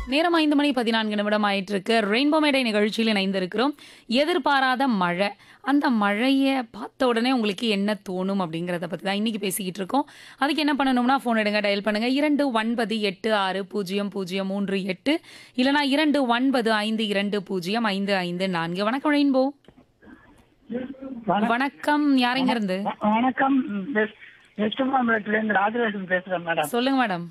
நேரம் ஐந்து மணி பதினான்கு நிமிடம் ஆயிட்டு இருக்கு ரெயின்போ மேடை நிகழ்ச்சியில் இணைந்திருக்கிறோம் எதிர்பாராத மழை அந்த மழையை பார்த்த உடனே உங்களுக்கு என்ன தோணும் அப்படிங்கிறத பற்றி தான் இன்னைக்கு பேசிக்கிட்டு இருக்கோம் அதுக்கு என்ன பண்ணணும்னா ஃபோன் எடுங்க டயல் பண்ணுங்க இரண்டு ஒன்பது எட்டு ஆறு பூஜ்ஜியம் பூஜ்ஜியம் மூன்று எட்டு இல்லைனா இரண்டு ஒன்பது ஐந்து இரண்டு பூஜ்ஜியம் ஐந்து ஐந்து நான்கு வணக்கம் ரெயின்போ வணக்கம் யாருங்க இருந்து வ- வணக்கம் வெஸ்ட் வெஸ்ட் மாம்பலத்துல இருந்து ராஜலட்சுமி பேசுறேன் மேடம் சொல்லுங்க மேடம்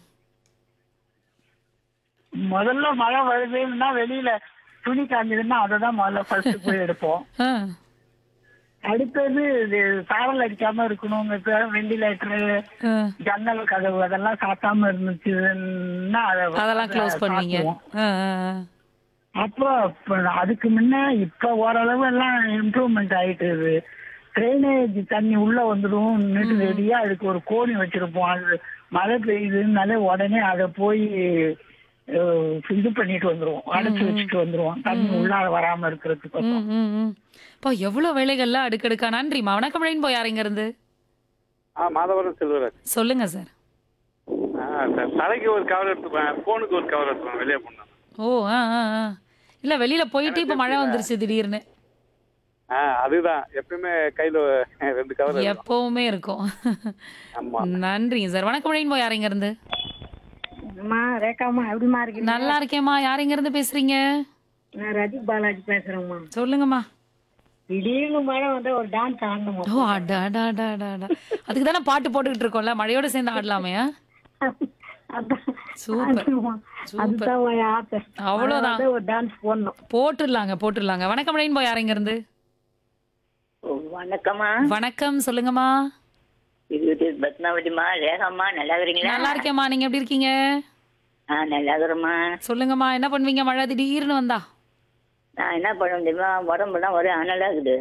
முதல்ல மழை வருதுன்னா வெளியில துணி காஞ்சதுன்னா அதை தான் முதல்ல ஃபர்ஸ்ட் போய் எடுப்போம் ஆ அடுத்தது இது சாரல் அடிக்காம இருக்கணுங்க வெண்டிலேட்டரு ஆ. ஜன்னல் கதவு அதெல்லாம் சாத்தாம இருந்துச்சுன்னா அதை அதெல்லாம் க்ளோஸ் பண்ணுவீங்க சாத்துவோம். ஆ, ஆ, ஆ. அப்போ இப்ப அதுக்கு முன்ன இப்ப ஓரளவு எல்லாம் இம்ப்ரூவ்மெண்ட் ஆயிட்டு ட்ரைனேஜ் தண்ணி உள்ள வந்துடும் ரெடியா அதுக்கு ஒரு கோணி வச்சிருப்போம் அது மழை பெய்யுதுனாலே உடனே அதை போய் அஹ், இது பண்ணிட்டு வந்துருவோம் அடைச்சு வச்சுட்டு வந்துருவோம் தண்ணி உள்ளார வராம இருக்கிறதுக்கு ம், ம், ம். அப்பா எவ்வளவு வேலைகள்லாம் அடுக்கடுக்கா நன்றிம்மா வணக்கம் ரெயின்போ யாருங்க இருந்து ஆ மாதவரம் செல்வராஜ் சொல்லுங்க சார் ஆ சார் தலைக்கு ஒரு கவர் எடுத்துப்பேன் ஃபோனுக்கு ஒரு கவர் எடுத்துப்பேன் வெளியே போனேன் ஓ ஆ ஆ ஆ இல்ல வெளியில போயிட்டு இப்ப மழை வந்துருச்சு திடீர்னு ஆ அதுதான் எப்பயுமே கையில் ரெண்டு கவர் இருக்கும் எப்பவுமே இருக்கும் ஆமா நன்றிங்க சார் வணக்கம் ரெயின்போ யாருங்க இருந்து அம்மா ரேகாம்மா எப்படிம்மா இருக்கீங்க நல்லா இருக்கேம்மா யாருங்க இருந்து பேசுறீங்க நான் ரஜித் பாலாஜி பேசுறேம்மா சொல்லுங்கம்மா திடீர்னு மழை வந்தா ஒரு டான்ஸ் ஆடணுமா ஓ அடா அடா அடா அடா அடா அதுக்கு தானே பாட்டு போட்டுக்கிட்டு இருக்கோம்ல மழையோட சேர்ந்து ஆடலாமே ஆ? அதான் சூப்பர் அதுதான் அதுதான் என் ஆசை அவ்வளவுதான். மழை வந்தா ஒரு டான்ஸ் போடணும் போட்டுடலாங்க போட்டுடலாங்க வணக்கம் ரெயின்போ யாருங்க இருந்து வணக்கம்மா வணக்கம் சொல்லுங்கம்மா இது இது பத்மாவதிமா ரேகாம்மா நல்லா இருக்கிறீங்களா நல்லா இருக்கேம்மா நீங்க எப்படி இருக்கீங்க ஆ நல்லா இருக்கிறேம்மா சொல்லுங்கம்மா என்ன பண்ணுவீங்க மழை திடீர்னு வந்தா நான் என்ன பண்ண முடியுமா உடம்புலாம் ஒரே அனலா இருக்குது